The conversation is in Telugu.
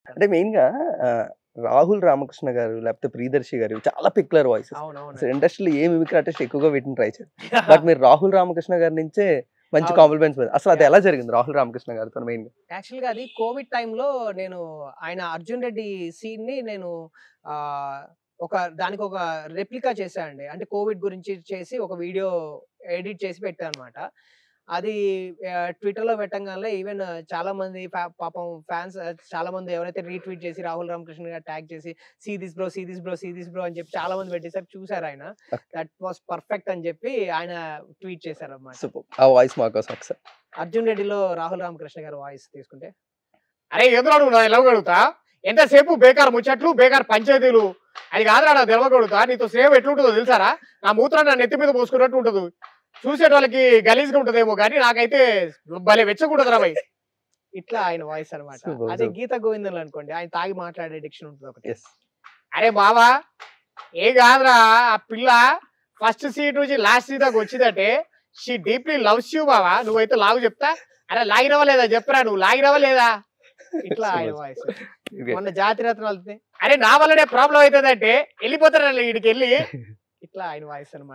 అంటే మెయిన్ గా ఆ, రాహుల్ రామకృష్ణ గారు లేకపోతే ప్రియదర్శి గారు చాలా పిక్యులర్ వాయిస్ అవునవును అసలు ఇండస్ట్రీలో ఏ మిమిక్రీ ఆర్టిస్ట్ ఎక్కువగా వీటిని ట్రై చేయాలి బట్ మీరు రాహుల్ రామకృష్ణ గారి నుంచే మంచి అవును. కాంప్లిమెంట్స్ అసలు అది ఎలా జరిగింది రాహుల్ రామకృష్ణ గారితో మెయిన్ గా యాక్చువల్ గా అది కోవిడ్ టైంలో నేను ఆయన అర్జున్ రెడ్డి సీన్ ని నేను ఆ ఒక దానికి ఒక రెప్లికా చేశానండి అంటే కోవిడ్ గురించి చేసి ఒక వీడియో ఎడిట్ చేసి పెట్టాను అనమాట అది ట్విట్టర్ లో పెట్టగానే ఈవెన్ చాలా మంది fa- పాపం ఫ్యాన్స్ చాలా మంది ఎవరైతే రీట్వీట్ చేసి రాహుల్ రామకృష్ణ గారు ట్యాగ్ చేసి see this bro see this bro see this bro అని చెప్పి చాలా మంది పెట్టేసారు చూసారు ఆయన దట్ వాస్ పర్ఫెక్ట్ అని చెప్పి ఆయన ట్వీట్ చేశారు అన్నమాట సూపర్ ఆ వాయిస్ మాకోసం ఒకసారి అర్జున్ రెడ్డిలో రాహుల్ రామకృష్ణ గారు వాయిస్ తీసుకుంటే అరే ఎదురు నువ్వు ఎలా గడుగుతా ఎంతసేపు బేకార్ ముచ్చట్లు బేకార్ పంచాయతీలు అది కాదురా నాకు తెలవగలుగుతా నీతో సేవ ఎట్లుంటుందో తెలుసారా నా మూత్రం నా నెత్తి మీద పోసుకున్నట్టు ఉంటుంది చూసేటోళ్ళకి గలీజ్గా ఉంటదేమో కానీ నాకైతే భలే వెచ్చకూడదురా భయ్ ఇట్లా ఆయన వాయిస్ అన్నమాట Super, అదే super. గీత గోవిందలు అనుకోండి ఆయన తాగి మాట్లాడే డిక్షన్ ఉంటుంది ఒకటి ఎస్ అరే బావా ఏ కాదురా ఆ పిల్ల ఫస్ట్ సీట్ నుంచి లాస్ట్ సీట్ దాకా వచ్చిందంటే షీ డీప్లీ లవ్స్ యూ బావా నువ్వైతే లాగు చెప్తా అరే లాగినవా లేదా చెప్పరా నువ్వు లాగినవా లేదా ఇట్లా ఆయన వాయిస్ Okay. మొన్న జాతి రత్నాలు అరే నా వల్లనే ప్రాబ్లం అవుతుందంటే వెళ్ళిపోతారా వీడికి వెళ్ళి ఇట్లా ఆయన వాయిస్ అన్నమాట